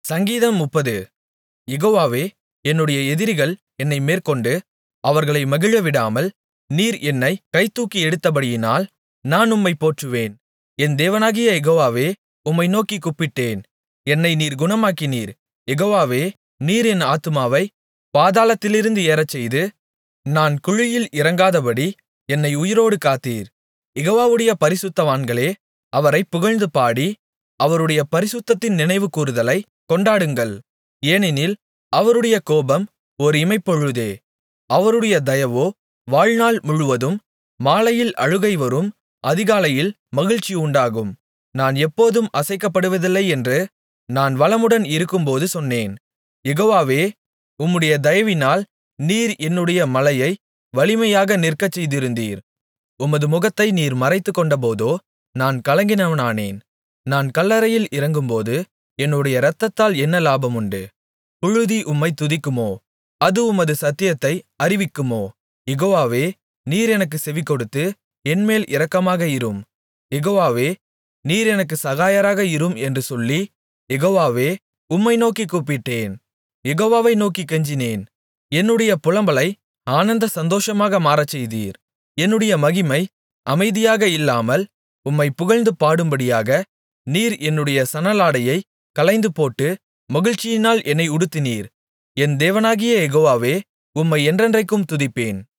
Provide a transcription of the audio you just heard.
சங்கீதம் முப்பது யெகோவாவே என்னுடைய எதிரிகள் என்னை மேற்கொண்டு அவர்களை மகிழவிடாமல் நீர் என்னைக் கைதூக்கி எடுத்தபடியினால் நான் உம்மைப் போற்றுவேன் என் தேவனாகிய யெகோவாவே உம்மை நோக்கிக் கூப்பிட்டேன் என்னை நீர் குணமாக்கினீர் யெகோவாவே நீர் என் ஆத்துமாவைப் பாதாளத்திலிருந்து ஏறச்செய்து நான் குழியில் இறங்காதபடி என்னை உயிரோடு காத்தீர் யெகோவாவுடைய பரிசுத்தவான்களே அவரைப் புகழ்ந்து பாடி அவருடைய பரிசுத்தத்தின் நினைவுகூருதலைக் கொண்டாடுங்கள் ஏனெனில் அவருடைய கோபம் ஒரு இமைப்பொழுதே அவருடைய தயவோ வாழ்நாள் முழுவதும் மாலையில் அழுகை வரும் அதிகாலையில் மகிழ்ச்சி உண்டாகும் நான் எப்போதும் அசைக்கப்படுவதில்லை என்று நான் வளமுடன் இருக்கும்போது சொன்னேன் யெகோவாவே உம்முடைய தயவினால் நீர் என்னுடைய மலையை வலிமையாக நிற்கச்செய்திருந்தீர் உமது முகத்தை நீர் மறைத்துக்கொண்டபோதோ நான் கலங்கினவனானேன் நான் கல்லறையில் இறங்கும்போது என்னுடைய இரத்தத்தால் என்ன லாபமுண்டு புழுதி உம்மைத் துதிக்குமோ அது உமது சத்தியத்தை அறிவிக்குமோ யெகோவாவே நீர் எனக்குச் செவிகொடுத்து என்மேல் இரக்கமாக இரும் யெகோவாவே நீர் எனக்குச் சகாயராக இரும் என்று சொல்லி யெகோவாவே உம்மை நோக்கிக் கூப்பிட்டேன் யெகோவாவை நோக்கிக் கெஞ்சினேன் என்னுடைய புலம்பலை ஆனந்த சந்தோஷமாக மாறச்செய்தீர் என்னுடைய மகிமை அமைதியாக இல்லாமல் உம்மைப் புகழ்ந்து பாடும்படியாக நீர் என்னுடைய சணலாடையைக் களைந்துபோட்டு மகிழ்ச்சியினால் என்னை உடுத்தினீர் என் தேவனாகிய யெகோவாவே உம்மை என்றென்றைக்கும் துதிப்பேன்